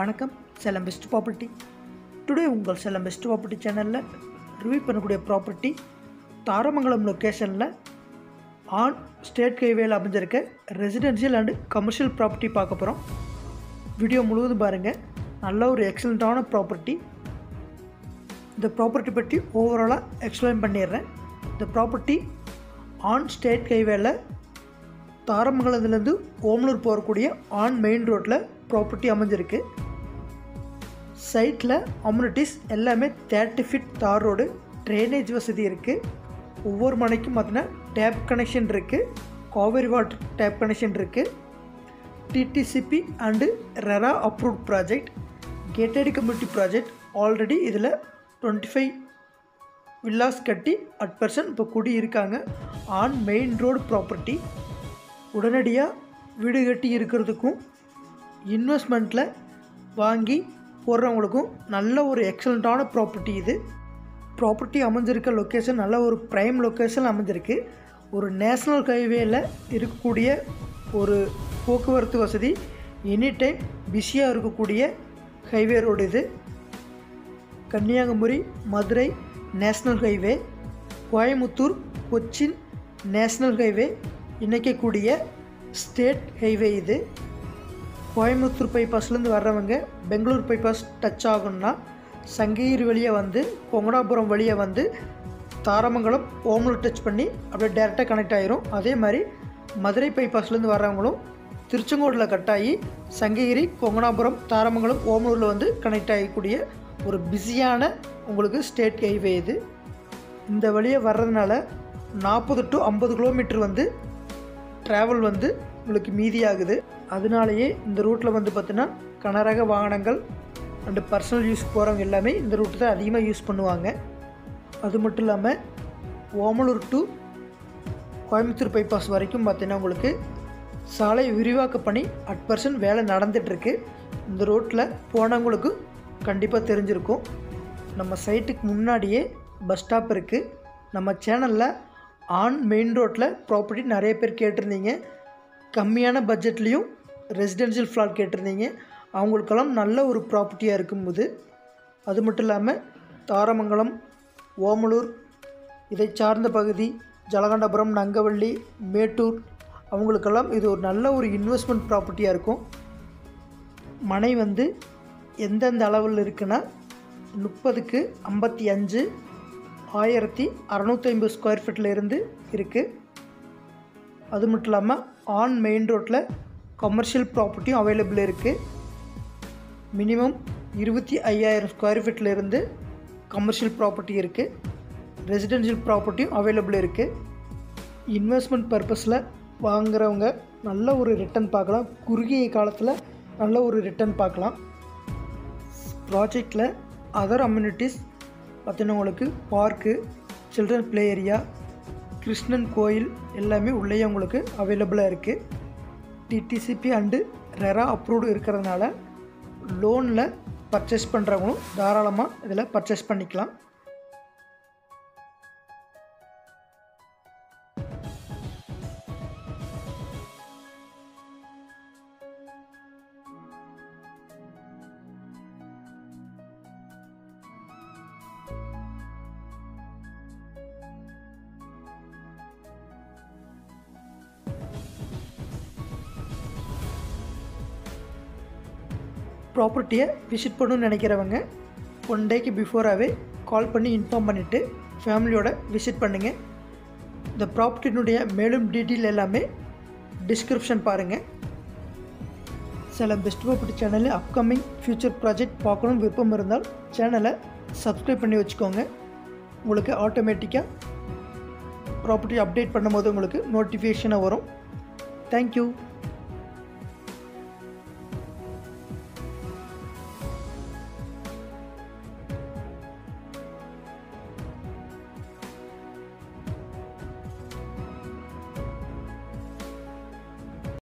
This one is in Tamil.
வணக்கம் சேலம் பெஸ்ட் ப்ராப்பர்ட்டி டுடே உங்கள் சேலம் பெஸ்ட் ப்ராப்பர்ட்டி சேனலில் ரிவ்யூ பண்ணக்கூடிய ப்ராப்பர்ட்டி தாரமங்கலம் லொக்கேஷனில் ஆன் ஸ்டேட் ஹைவேல அமைஞ்சிருக்க ரெசிடென்ஷியல் அண்டு கமர்ஷியல் ப்ராப்பர்ட்டி பார்க்க போகிறோம் வீடியோ முழுவதும் பாருங்கள் நல்ல ஒரு எக்ஸலண்ட்டான ப்ராப்பர்ட்டி இந்த ப்ராப்பர்ட்டி பற்றி ஓவராலாக எக்ஸ்பிளைன் பண்ணிடுறேன் இந்த ப்ராப்பர்ட்டி ஆன் ஸ்டேட் ஹைவேல தாரமங்கலத்துலேருந்து ஓமலூர் போகக்கூடிய ஆன் மெயின் ரோட்டில் ப்ராப்பர்ட்டி அமைஞ்சிருக்கு சைட்டில் அம்யூனிட்டிஸ் எல்லாமே தேர்ட்டி ஃபிட் தார் ரோடு ட்ரைனேஜ் வசதி இருக்குது ஒவ்வொரு மனைக்கும் பார்த்தீங்கன்னா டேப் கனெக்ஷன் இருக்குது காவேரி வாட்டர் டேப் கனெக்ஷன் இருக்குது DTCP and RERA approved project gated community project already இதில் டுவெண்ட்டி ஃபைவ் வில்லாஸ் கட்டி அட் பர்சன்ட் இப்போ குடி இருக்காங்க ஆன் மெயின் ரோடு ப்ராப்பர்ட்டி உடனடியாக வீடு கட்டி இருக்கிறதுக்கும் இன்வெஸ்ட்மெண்ட்டில் வாங்கி போடுறவங்களுக்கும் நல்ல ஒரு எக்ஸலண்ட்டான ப்ராப்பர்ட்டி இது ப்ராப்பர்ட்டி அமைஞ்சிருக்க லொக்கேஷன் நல்ல ஒரு ப்ரைம் லொக்கேஷன் அமைஞ்சிருக்கு ஒரு நேஷ்னல் ஹைவேல இருக்கக்கூடிய ஒரு போக்குவரத்து வசதி எனி டைம் பிஸியாக இருக்கக்கூடிய ஹைவே ரோடு இது Kanyakumari Madurai national highway Coimbatore Cochin national highway இணைக்கக்கூடிய ஸ்டேட் ஹைவே இது கோயம்புத்தூர் பைபாஸ்லேருந்து வர்றவங்க பெங்களூர் பைபாஸ் டச் ஆகணும்னா சங்ககிரி வழியாக வந்து கொங்கடாபுரம் வழியாக வந்து தாரமங்கலம் ஓமலூர் டச் பண்ணி அப்படியே டேரெக்டாக கனெக்ட் ஆயிரும் அதே மாதிரி மதுரை பைபாஸ்லேருந்து வர்றவங்களும் திருச்செங்கோடில் கட் ஆகி சங்ககிரி கொங்கனாபுரம் தாரமங்கலம் ஓமலூரில் வந்து கனெக்ட் ஆகக்கூடிய ஒரு பிஸியான உங்களுக்கு ஸ்டேட் ஹைவே இது இந்த வழியாக வர்றதுனால நாற்பது டு ஐம்பது கிலோமீட்டர் வந்து ட்ராவல் வந்து உங்களுக்கு மீதியாகுது அதனாலேயே இந்த ரூட்டில் வந்து பார்த்தீங்கன்னா கனரக வாகனங்கள் அண்டு பர்சனல் யூஸ் போகிறவங்க எல்லாமே இந்த ரூட்டு தான் அதிகமாக யூஸ் பண்ணுவாங்க அது மட்டும் இல்லாமல் ஓமலூர் டு கோயம்புத்தூர் பைபாஸ் வரைக்கும் பார்த்தீங்கன்னா உங்களுக்கு சாலை விரிவாக்க பணி அட் பர்சன்ட் வேலை நடந்துகிட்ருக்கு இந்த ரோட்டில் போனவங்களுக்கு கண்டிப்பாக தெரிஞ்சிருக்கும் நம்ம சைட்டுக்கு முன்னாடியே பஸ் ஸ்டாப் இருக்குது நம்ம சேனலில் ஆன் மெயின் ரோட்டில் ப்ராப்பர்ட்டி நிறைய பேர் கேட்டிருந்தீங்க கம்மியான பட்ஜெட்லேயும் ரெசிடென்ஷியல் ஃப்ளாட் கேட்டிருந்தீங்க அவங்களுக்கெல்லாம் நல்ல ஒரு ப்ராப்பர்ட்டியாக இருக்கும்போது அது மட்டும் இல்லாமல் தாரமங்கலம் ஓமலூர் இதை சார்ந்த பகுதி ஜலகண்டபுரம் நங்கவள்ளி மேட்டூர் அவங்களுக்கெல்லாம் இது ஒரு நல்ல ஒரு இன்வெஸ்ட்மெண்ட் ப்ராப்பர்ட்டியாக இருக்கும் மனை வந்து எந்தெந்த அளவில் இருக்குன்னா முப்பதுக்கு ஐம்பத்தி அஞ்சு ஆயிரத்தி அறநூற்றி ஐம்பது ஸ்கொயர் ஃபீட்டில் இருந்து இருக்குது அது மட்டும் இல்லாமல் ஆன் மெயின் ரோட்டில் கமர்ஷியல் ப்ராப்பர்ட்டியும் அவைலபிள் இருக்குது மினிமம் இருபத்தி ஐயாயிரம் ஸ்கொயர் ஃபீட்டில் இருந்து கமர்ஷியல் ப்ராப்பர்ட்டி இருக்குது ரெசிடென்ஷியல் ப்ராப்பர்ட்டியும் அவைலபிள் இருக்குது இன்வெஸ்ட்மெண்ட் பர்பஸில் வாங்குறவங்க நல்ல ஒரு ரிட்டர்ன் பார்க்கலாம் குறுகிய காலத்தில் நல்ல ஒரு ரிட்டர்ன் பார்க்கலாம் ப்ராஜெக்டில் அதர் அம்யூனிட்டிஸ் பார்த்தீங்கன்னா உங்களுக்கு park children play area Krishnan கோயில் எல்லாமே உள்ளேயே உங்களுக்கு அவைலபிளாக இருக்குது டிடிசிபி அண்டு ரெரா அப்ரூவ்டு இருக்கிறதுனால லோனில் பர்ச்சேஸ் பண்ணுறவங்களும் தாராளமாக இதில் பர்ச்சேஸ் பண்ணிக்கலாம் ப்ராப்பர்ட்டியை விசிட் பண்ணணும்னு நினைக்கிறவங்க ஒன் டேக்கு பிஃபோராகவே கால் பண்ணி இன்ஃபார்ம் பண்ணிவிட்டு ஃபேமிலியோட விசிட் பண்ணுங்கள் இந்த ப்ராப்பர்ட்டினுடைய மேலும் டீட்டெயில் எல்லாமே டிஸ்கிரிப்ஷன் பாருங்கள் சில பெஸ்ட் ப்ராப்பர்ட்டி சேனலில் அப்கமிங் ஃப்யூச்சர் ப்ராஜெக்ட் பார்க்கணும் விருப்பம் இருந்தால் சேனலை சப்ஸ்கிரைப் பண்ணி வச்சுக்கோங்க உங்களுக்கு ஆட்டோமேட்டிக்காக ப்ராப்பர்ட்டி அப்டேட் பண்ணும்போது உங்களுக்கு நோட்டிஃபிகேஷனாக வரும் தேங்க்யூ